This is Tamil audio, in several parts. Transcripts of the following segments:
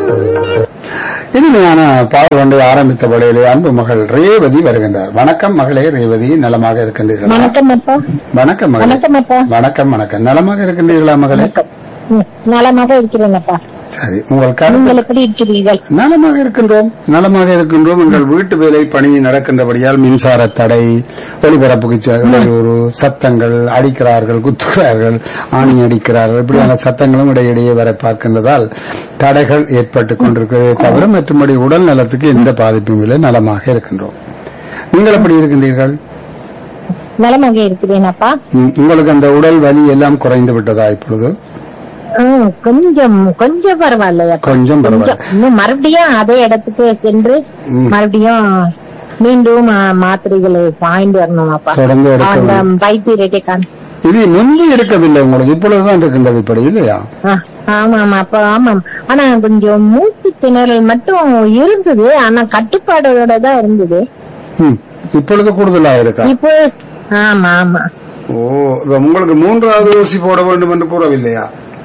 இனிமையான பாடல் ஒன்றை ஆரம்பித்த வேளையிலே அன்பு மகள் ரேவதி வருகின்றார் வணக்கம் மகளே ரேவதி நலமாக இருக்கின்றீர்களா வணக்கம் அப்பா வணக்கம் மகளே வணக்கம் அப்பா வணக்கம் வணக்கம் நலமாக இருக்கின்றீர்களா மகளே ம், நலமாக இருக்கிறேன் அப்பா சரி உங்கள் கருத்து நீங்கள் எப்படி இருக்கிறீர்கள் நலமாக இருக்கின்றோம் நலமாக இருக்கின்றோம் எங்கள் வீட்டு வேலை பணி நடக்கின்றபடியால் மின்சார தடை ஒளிபரப்புக்கு ச- இடையூறு சத்தங்கள் அடிக்கிறார்கள் குத்துகிறார்கள் ஆணி அடிக்கிறார்கள் இப்படியான சத்தங்களும் இடையிடையே வர பார்க்கின்றதால் தடைகள் ஏற்பட்டுக் கொண்டிருக்கிறதே தவிர மற்றபடி உடல் நலத்துக்கு எந்த பாதிப்பும் இல்லை நலமாக இருக்கின்றோம் நீங்கள் எப்படி இருக்கின்றீர்கள் நலமாக இருக்கிறேன் அப்பா ம், உங்களுக்கு அந்த உடல் வலி எல்லாம் குறைந்து விட்டதா இப்பொழுது ம், கொஞ்சம் கொஞ்சம் பரவாயில்ல அப்பா. கொஞ்சம் பரவாயில்ல இன்னும் மறுபடியும் அதே இடத்துக்கு சென்று ம். மறுபடியும் மீண்டும் ஆ, மாத்திரைகளை வாங்கிட்டு வரணும் அப்பா தொடர்ந்து எடுக்க அந்த வேண்டும். வைத்தியரை காண் இது முன்பு இருக்கவில்லை உங்களுக்கு இப்பொழுதுதான் இருக்கின்றது இப்படி இல்லையா ஆ, ஆமாம் அப்பா ஆமாம் ஆனா கொஞ்சம் மூச்சு திணறல் மட்டும் இருந்தது ஆனா கட்டுப்பாடோட தான் இருந்தது ம். இப்பொழுது கூடுதலா இருக்கா இப்போ ஆமா ஆமா ஓ இப்ப உங்களுக்கு மூன்றாவது ஊசி போட வேண்டும் என்று கூறவில்லையா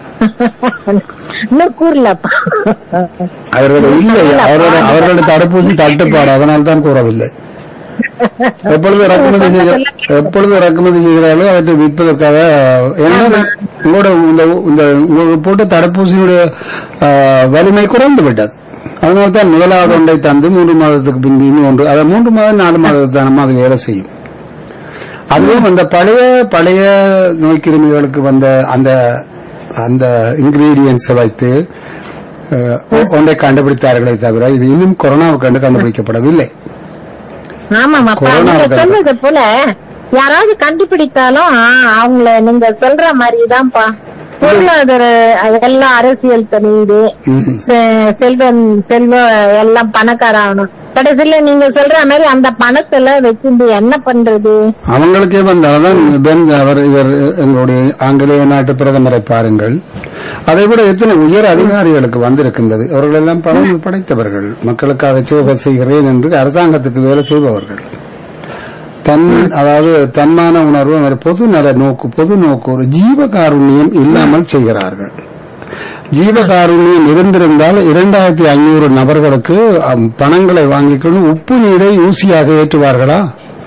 இன்னும் கூறலப்பா அவர்கள் இல்லை அவரோட அவர்களுடைய தடுப்பூசி தட்டுப்பாடு அதனால் தான் கூறவில்லை எப்பொழுது இறக்குமதி செய்கிற எப்பொழுது இறக்குமதி செய்கிறார்களோ அவற்றை விற்பதற்காக என்ன உங்களோட இந்த இந்த உங்களுக்கு போட்ட தடுப்பூசியுடைய ஆ, வலிமை குறைந்து விட்டது அதனால தான் முதலாவது ஒன்றை தந்து மூன்று மாதத்துக்கு பின்பு இன்னும் ஒன்று அதை மூன்று மாதம் நாலு மாதத்தானமா அது வேலை செய்யும் அதுவும் அந்த பழைய பழைய நோய்க்கிருமிகளுக்கு வந்த அந்த அந்த இன்கிரீடியன்ஸை வைத்து அஹ், ஒன்றை கண்டுபிடித்தார்களே தவிர இது இன்னும் கொரோனாவுக்கு கண்டு கண்டுபிடிக்கப்படவில்லை ஆமாம் அப்பா கொரோனா நீங்க இருக்கிறது. சொன்னது போல யாராவது கண்டுபிடித்தாலும் ஆ, அவங்கள நீங்க சொல்ற மாதிரிதான்ப்பா பொருளாதார அதெல்லாம் அரசியல் தெரியுது ம்ஹும். செ- செல்வம் செல்வம் எல்லாம் பணக்கார ஆகணும் கடைசியில நீங்க சொல்ற மாதிரி அந்த பணத்தை எல்லாம் வச்சிருந்து என்ன பண்றது அவங்களுக்கே வந்தால்தான் பென் அவர் இவர் எங்களுடைய ஆங்கிலேய நாட்டு பிரதமரை பாருங்கள் அதை விட எத்தனை உயர் அதிகாரிகளுக்கு வந்திருக்கின்றது அவர்கள் எல்லாம் பணம் படைத்தவர்கள் மக்களுக்காக சேவை செய்கிறேன் என்று அரசாங்கத்துக்கு வேலை செய்பவர்கள் தன் அதாவது தன்மான உணர்வு அவர் பொது நல நோக்கு பொது நோக்கு ஒரு ஜீவகாருண்யம் இல்லாமல் செய்கிறார்கள் ஜீவகாருண்யம் இருந்திருந்தால் இரண்டாயிரத்தி ஐநூறு நபர்களுக்கு அம், பணங்களை வாங்கிக் கொண்டு உப்பு நீரை ஊசியாக ஏற்றுவார்களா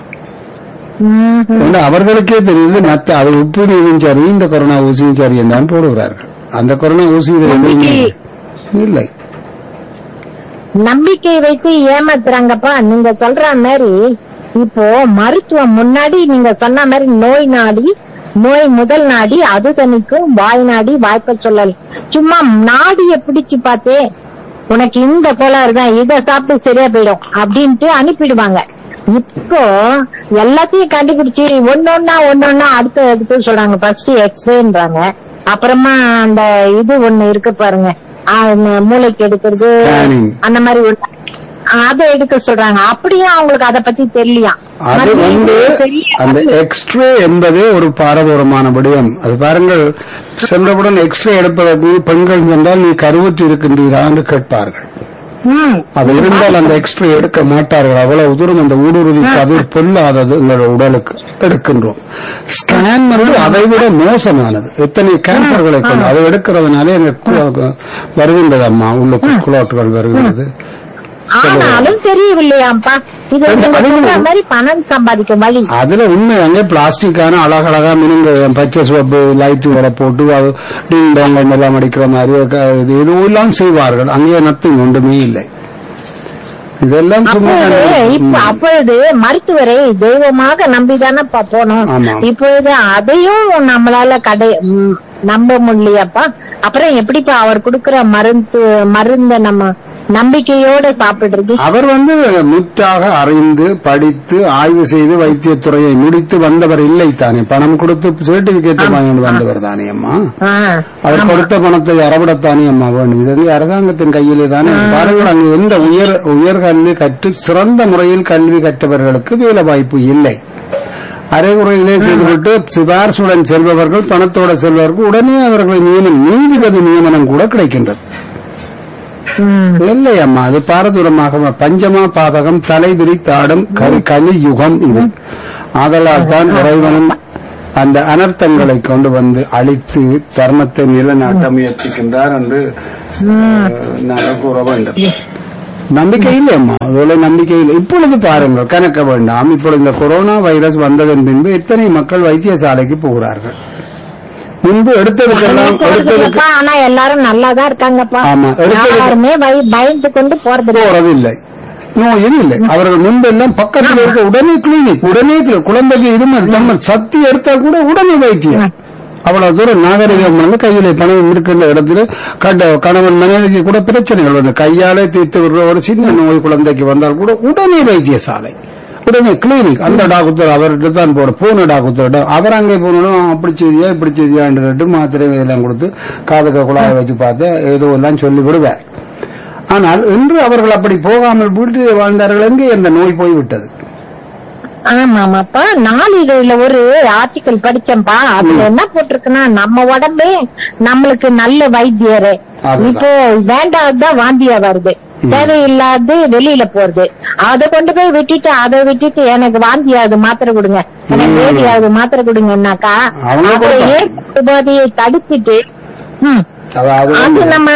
ம், ஏன்னா அவர்களுக்கே தெரியுது மத்த அது உப்பு நீரும் சரி இந்த கொரோனா ஊசியும் சரி என்றான் போடுகிறார்கள் அந்த கொரோனா ஊசி இதுல எதுவுமே இல்லை நம்பிக்கை வைத்து ஏமாத்துறாங்கப்பா நீங்க சொல்ற மாதிரி இப்போ மருத்துவம் முன்னாடி நீங்க சொன்ன மாதிரி நோய் நாடி நோய் முதல் நாடி அது தனிக்கும் வாய் நாடி வாய்ப்ப சொல்லல் சும்மா நாடிய பிடிச்சு பார்த்தே உனக்கு இந்த கோளாறு தான் இதை சாப்பிட்டு சரியா போயிடும் அப்படின்ட்டு அனுப்பிடுவாங்க இப்போ எல்லாத்தையும் கண்டுபிடிச்சு ஒன்னொன்னா ஒன்னொன்னா அடுத்து எடுத்து சொல்றாங்க ஃபர்ஸ்ட் எக்ஸ்ரேன்றாங்க அப்புறமா அந்த இது ஒண்ணு இருக்கு பாருங்க ஆ, ம- மூளைக்கு எடுக்கிறது Scanning. அந்த மாதிரி ஒண்ணு. அதை எடுக்க சொல்றாங்க அப்படியும் அவங்களுக்கு அத பத்தி தெரியலையா அது வந்து அந்த எக்ஸ்ரே என்பதே ஒரு பாரதூரமான விடயம் அது பாருங்கள் சென்றவுடன் எக்ஸ்ரே எடுப்பதற்கு பெண்கள் சென்றால் நீ கருவுற்று இருக்கின்றீரா என்று கேட்பார்கள் அது இருந்தால் அந்த எக்ஸ்ரே எடுக்க மாட்டார்கள் அவ்வளவு தூரம் அந்த ஊடுருவி கதிர் பொல்லாதது உங்களோட உடலுக்கு எடுக்கின்றோம் ஸ்கேன் வந்து அதை விட மோசமானது எத்தனை கேன்சர்களை கொண்டு அதை எடுக்கிறதுனாலே எனக்கு வருகின்றது அம்மா உள்ள குளோட்டுகள் வருகிறது ஆனாலும் தெரியவில்லையாப்பா இது அது- நீங்க அது- சொல்ற மாதிரி பணம் சம்பாதிக்கும் வழி அதுல உண்மை அங்கே பிளாஸ்டிக்கான அழகழகா மினுங்க பச்சை சிவப்பு லைட்டு வர போட்டு அது டிங் டாங் எல்லாம் அடிக்கிற மாதிரி க- இது எதுவெல்லாம் செய்வார்கள் அங்கே நத்திங் ஒன்றுமே இல்லை இதெல்லாம் சும்மா அப்பொழுது இப்ப ம். அப்பொழுது மருத்துவரை தெய்வமாக நம்பிதானப்பா போனோம் ஆமா. இப்பொழுது அதையும் நம்மளால கடை ம், நம்ப முடியலையாப்பா அப்புறம் எப்படிப்பா அவர் கொடுக்கிற மருந்து மருந்த நம்ம நம்பிக்கையோட சாப்பிடுறது அவர் வந்து முற்றாக அறிந்து படித்து ஆய்வு செய்து வைத்தியத்துறையை முடித்து வந்தவர் இல்லை தானே பணம் கொடுத்து சர்டிபிகேட் வாங்கி வந்தவர் தானே அம்மா ஆ, அவர் ஆமா. கொடுத்த பணத்தை அறவிடத்தானே அம்மா வேணும் இது வந்து அரசாங்கத்தின் கையிலே தானே பாருங்கள் அங்கு எந்த உயர் உயர்கல்வி கற்று சிறந்த முறையில் கல்வி கற்றவர்களுக்கு வேலை வாய்ப்பு இல்லை அரைகுறையிலே செய்துவிட்டு சிபார்சுடன் செல்பவர்கள் பணத்தோட செல்பவர்கள் உடனே அவர்களை நியமனம் நீதிபதி நியமனம் கூட கிடைக்கின்றது ம். இல்லை அம்மா அது பாரதூரமாக பஞ்சமா பாதகம் தலை விரித்தாடும் கலி கலி யுகம் இது ஆதலால் தான் இறைவனும் அந்த அனர்த்தங்களை கொண்டு வந்து அழித்து தர்மத்தை நிலைநாட்ட முயற்சிக்கின்றார் என்று ம். நாங்கள் கூற வேண்டும் நம்பிக்கை இல்லையம்மா அதுல நம்பிக்கை இல்லை இப்பொழுது பாருங்கள் கணக்க வேண்டாம் இப்பொழுது இந்த கொரோனா வைரஸ் வந்ததன் பின்பு எத்தனை மக்கள் வைத்தியசாலைக்கு போகிறார்கள் முன்பு எடுத்ததுக்கெல்லாம் எடுத்ததுக்கு போறதுலப்பா, ஆனா எல்லாரும் நல்லாதான் இருக்காங்கப்பா ஆமா, எடுத்ததுக்கு- யாருமே பய- பயந்து கொண்டு போறது இல்ல. போறது இல்லை நோயும் இல்லை அவர்கள் முன்பெல்லாம் பக்கத்தில் இருக்க உடனே கிளினிக் உடனே cli- குழந்தைக்கு இருமல் தம்மல் சக்தி எடுத்தால் கூட உடனே வைத்தியம் அவ்வளவு தூரம் நாகரிகம் வந்து கையில பணம் இருக்கின்ற இடத்துல கண்ட கணவன் மனைவிக்கு கூட பிரச்சனைகள் வந்து கையாலே தீர்த்து விடுற ஒரு சின்ன நோய் குழந்தைக்கு வந்தால் கூட உடனே வைத்தியசாலை உடனே கிளினிக் அந்த டாக்டர் அவர்கிட்ட தான் போறோம் போன டாக்டர் அவர் அங்கே போனோம் அப்படி செய்தியா இப்படி செய்தியான்னு மாத்திரை இதெல்லாம் கொடுத்து காதுக்க குழாயை வச்சு பார்த்து ஏதோ எல்லாம் சொல்லி விடுவார் ஆனால் இன்று அவர்கள் அப்படி போகாமல் வீட்டில் வாழ்ந்தார்கள் எங்கே இந்த நோய் போய்விட்டது ஆமாமாப்பா நாளிதழில ஒரு ஆர்டிக்கல் படிச்சேன்ப்பா அதுல என்ன போட்டிருக்குன்னா நம்ம உடம்பே நம்மளுக்கு நல்ல வைத்தியரு அதுதான். இப்போ வேண்டாதான் வாந்தியா வருது தேவையில்லாது வெளியில போறது அத கொண்டு போய் விட்டுட்டு அதை விட்டுட்டு எனக்கு வாந்தியாவது மாத்திரை கொடுங்க எனக்கு வேதியாவது மாத்திரை கொடுங்கன்னாக்கா அவங்க அதை கொடுப்பாங்க. ஏற்படுவதையை தடுத்துட்டு ம், அதாவது அது நம்ம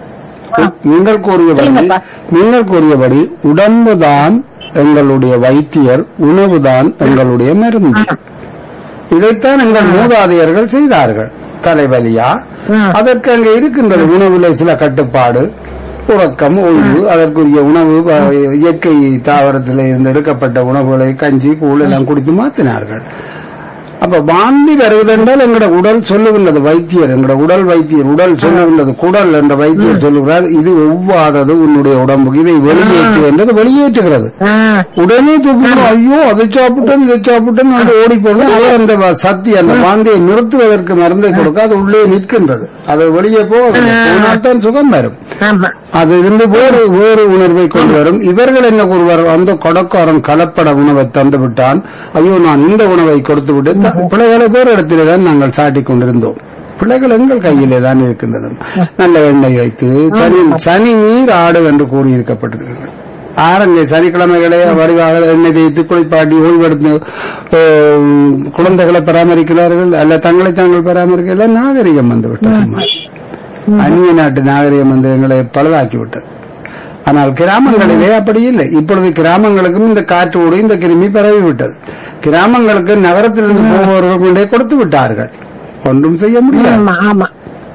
நீங்கள் கூறியபடி சொல்லுங்கப்பா. நீங்கள் கூறியபடி உடம்புதான் எங்களுடைய வைத்தியர் உணவுதான் எங்களுடைய மருந்து இதைத்தான் எங்கள் மூதாதையர்கள் செய்தார்கள் தலைவலியா ம். அதற்கு அங்கே இருக்கின்றது உணவுல சில கட்டுப்பாடு உறக்கம் ஓய்வு அதற்குரிய உணவு அஹ், இயற்கை தாவரத்தில் இருந்து எடுக்கப்பட்ட உணவுகளை கஞ்சி கூழ் எல்லாம் குடித்து மாற்றினார்கள் அப்ப வாந்தி வருவதென்றால் எங்களோட உடல் சொல்லுகின்றது வைத்தியர் எங்களோட உடல் வைத்தியர் உடல் சொல்லுகின்றது குடல் என்ற வைத்தியர் சொல்லுகிறார் இது ஒவ்வாதது உன்னுடைய உடம்புக்கு இதை வெளியேற்று என்றது வெளியேற்றுகிறது ஆ, உடனே தூக்கணும் ஐயோ அதை சாப்பிட்டேன் இதை சாப்பிட்டேன் என்று ஓடி போகணும் அவர் அந்த வ- சக்தி அந்த வாந்தியை நிறுத்துவதற்கு மருந்தை கொடுக்க அது உள்ளே நிற்கின்றது அது வெளியே போவதில்லை போனால்தான் சுகம் வரும் ஆமா அது இருந்து வேறு வேறு உணர்வை கொண்டு வரும் இவர்கள் என்ன கூறுவார் அந்த கொடக்காரன் கலப்பட உணவை தந்து விட்டான் ஐயோ நான் இந்த உணவை கொடுத்து விட்டு த- பிள்ளைகளை வேறு இடத்திலே தான் நாங்கள் சாட்டிக் கொண்டிருந்தோம் பிள்ளைகள் எங்கள் கையிலே தான் இருக்கின்றது நல்ல எண்ணெய் வைத்து சனி சனி நீர் ஆடு என்று கூறியிருக்கப்பட்டிருக்கிறது ஆரங்க சனிக்கிழமைகளே வடிவாக எண்ணெய் தேய்த்து குளிப்பாட்டி ஓய்வெடுத்து ஆஹ், குழந்தைகளை பராமரிக்கிறார்கள் அல்ல தங்களை தாங்கள் பராமரிக்க எல்லாம் நாகரிகம் வந்து விட்டது அந்நிய நாட்டு நாகரிகம் வந்து எங்களை பழுதாக்கி விட்டது ஆனால் கிராமங்களிலே அப்படி இல்லை இப்பொழுது கிராமங்களுக்கும் இந்த காற்றோடு இந்த கிருமி பரவி விட்டது கிராமங்களுக்கு நகரத்திலிருந்து போபவர்கள் கொண்டே கொடுத்து விட்டார்கள் ஒன்றும் செய்ய முடியாது ஆமா ஆமா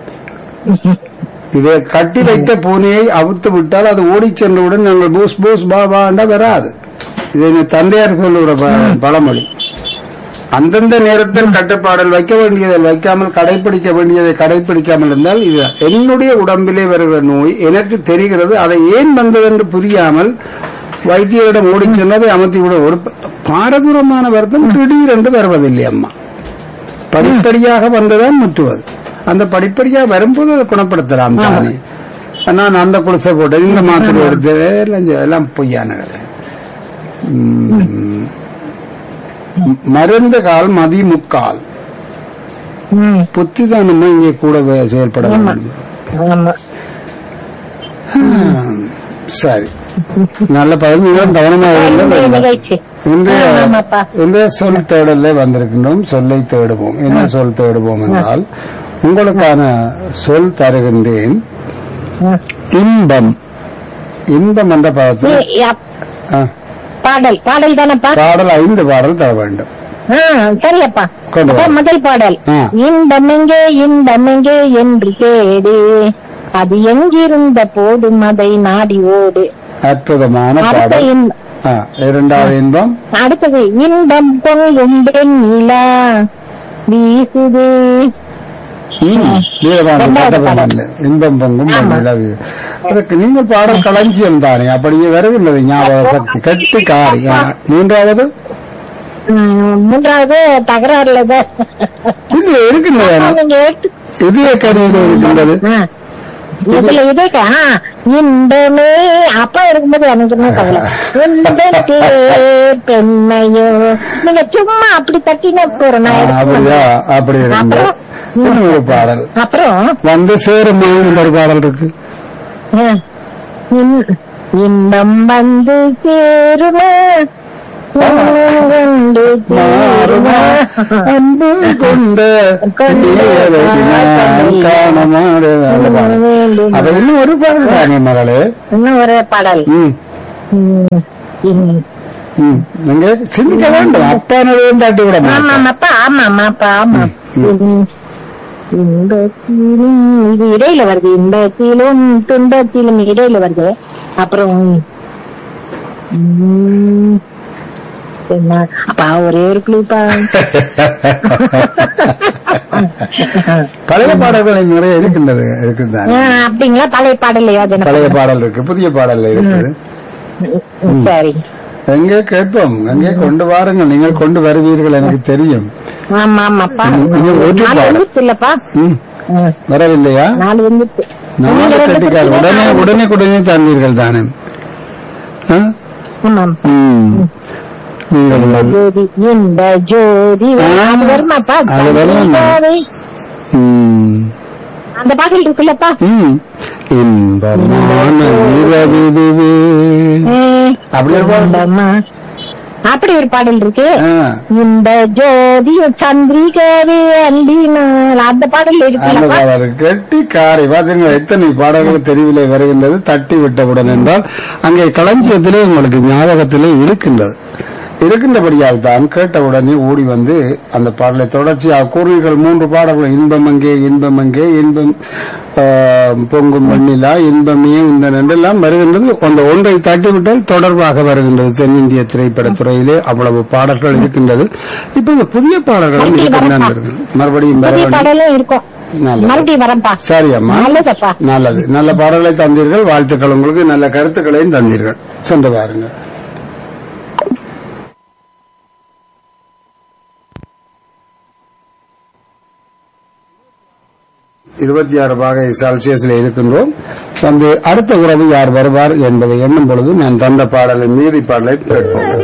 இதை கட்டி வைத்த பூனையை அவுத்து விட்டால் அது ஓடிச் சென்றவுடன் நாங்கள் பூஸ் பூஸ் பா பாண்டா வராது இது என் தந்தையார் சொல்லுகிற ப- பழமொழி அந்தந்த நேரத்தில் கட்டுப்பாடல் வைக்க வேண்டியதை வைக்காமல் கடைபிடிக்க வேண்டியதை கடைபிடிக்காமல் இருந்தால் இது என்னுடைய உடம்பிலே வருகிற நோய் எனக்கு தெரிகிறது அதை ஏன் வந்தது என்று புரியாமல் வைத்தியரிடம் ஓடிச் சென்றதை அமர்த்தி விட ஒரு ப- பாரதூரமான வருத்தம் திடீரென்று வருவதில்லை அம்மா படிப்படியாக வந்துதான் முற்றுவது அந்த படிப்படியாக வரும்போது அதை குணப்படுத்தலாம் தானே நான் அந்த குடிசை போட்டேன் இந்த மாத்திரை எடுத்து எல்லாம் செ- எல்லாம் பொய்யான கதை உம். மருந்து கால் மதி முக்கால் ம் புத்தி தான் நம்ம இங்கே கூட வே- செயல்பட வேண்டும் ஆமா ஆம். சரி நல்ல பதில் மிகவும் கவனமாக இந்த இல்லை. நிகழ்ச்சி இன்றைய ஆமாப்பா. இன்றைய சொல் தேடலே வந்திருக்கின்றோம் சொல்லை தேடுவோம் என்ன சொல் தேடுவோம் என்றால் உங்களுக்கான சொல் தருகின்றேன் ம். இன்பம் இன்பம் என்ற பதத்தில் ஏ, அப்- ஆ, பாடல் பாடல் தானப்பா பாடல் ஐந்து பாடல் தர வேண்டும் ஆ, சரியப்பா கொண்டு வா. அப்ப முதல் பாடல் ஆ. இன்பமெங்கே இன்பமெங்கே என்று கேடு அது எங்கிருந்த போதும் அதை நாடி ஓடு அற்புதமான அடுத்த பாடல் இன்ப- ஆ, இரண்டாவது இன்பம் அடுத்தது இன்பம் பொங்கும் வெண்ணிலா வீசுது ம், வீரபாண்டிய இரண்டாவது கட்டபொம்மன் பாடல். இல்லை. இன்பம் பொங்கும் ஆமா. நிலவு. அதற்கு நீங்கள் பாடல் களஞ்சியம் தானே அப்படியே வரவில்லை ஞாபக சக்தி கட்டி காரி ஆ, மூன்றாவது ம், மூன்றாவது தகராறுல தான் இல்ல இருக்கின்றது நீங்க எடுத்து இதய கருவியில் இருக்கின்றது ஆ. இதுல இதே க- ஆ, இன்பமே அப்பா இருக்கும்போது எனக்கு என்ன கவலை இன்பத்தே பெண்மையோ நீங்க சும்மா அப்படி தட்டினா போறோம் ஆ, நான் எடுத்து அப்படியா வந்தேன். அப்படி இருந்தது அப்புறம்? இன்னும் ஒரு பாடல் அப்புறம் வந்து சேரும் ஒரு பாடல் இருக்கு ஆ, இன்- இன்பம் வந்து சேருமே கொண்டு தீருமா? அன்பு கொண்ட தீயவரை நான் காண மாட்டேன். அந்த பாடல். வேண்டும். அது இன்னும் ஒரு பாடல் தானே மகளே இன்னும் ஒரு பாடல் ம் ம், ம். ம். நீங்க சிந்திக்க வேண்டும் அப்பானதையும் தாட்டி விட மாட்டேன் ஆமாமாப்பா ஆமாமாப்பா ஆமா ம். இன்பத்திலும் இது இடையில வருது இன்பத்திலும் துன்பத்திலும் இடையில வருது அப்புறம் ம், என்ன அப்பா ஒரே ஒரு கிளிப்பா பழைய பாடல்கள் நிறைய இருக்கின்றது இருக்குதான் அப்படிங்களா பழைய பாடலையா அது எனக்கு? பழைய பாடல் இருக்கு புதிய பாடல் இருக்குது ம், சரி எங்கே கேட்போம் எங்கே கொண்டு வாருங்கள் நீங்கள் கொண்டு வருவீர்கள் எனக்கு தெரியும் ஆமா ஆமாப்பா ம், இது ஒரு நாலு பாடல். வந்துச்சு இல்லப்பா ம். ம், வரவில்லையா நாலு வந்துச்சு நாலு நீங்க ரெண்டு கட்டிக்கார் கொடுத்தீங்க, உடனே நாலு உடனே உடனே தந்தீர்கள் தானே ஆ? ஆமாம் ம். நீங்கள் இந்த ஜோதி இந்த ஜோதி ஆ, அது வருமாப்பா அது வரும். சங்கீதாவே. ம். அந்த பாடல் இருக்குல்லப்பா ம். இன்பமான இரவிதுவே ஏ, அப்படி ஒரு பாடல். இன்பமா. அப்படி ஒரு பாடல் இருக்கு ஆ. இந்த ஜோதி சந்திரிகவே அண்டினால் அந்த பாடல் அந்த இருக்குல்லப்பா பாடல் கெட்டி காரை பாத்தீங்களா எத்தனை பாடல்கள் தெரிவிலே வருகின்றது தட்டி விட்டவுடன் என்றால் அங்கே களஞ்சியத்திலே உங்களுக்கு ஞாபகத்திலே இருக்கின்றது இருக்கின்றபடியால் தான் கேட்டவுடனே ஓடி வந்து அந்த பாடலை தொடர்ச்சியாக கூறுவீர்கள் மூன்று பாடல்கள் இன்பம் அங்கே இன்பம் அங்கே இன்பம் ஆ, பொங்கும் வெண்ணிலா இன்பமே இந்த என்றெல்லாம் வருகின்றது அந்த ஒன்றை தட்டிவிட்டால் தொடர்பாக வருகின்றது தென்னிந்திய திரைப்படத்துறையிலே அவ்வளவு பாடல்கள் இருக்கின்றது இப்ப இந்த புதிய பாடல்களும் இருக்கின்றன மறுபடியும் வர புதிய வேண்டும் பாடலும் இருக்கும் நல்லது. மறுபடியும் வரப்பா சரி அம்மா நல்லதப்பா நல்லது நல்ல பாடல்களை தந்தீர்கள் வாழ்த்துக்கள் உங்களுக்கு நல்ல கருத்துக்களையும் தந்தீர்கள் சென்று பாருங்கள் இருபத்தி ஆறு பாகை செல்சியஸில் இருக்கின்றோம் வந்து அடுத்த உறவு யார் வருவார் என்பதை எண்ணும் பொழுது நான் தந்த பாடலின் மீதி பாடலை கேட்போம்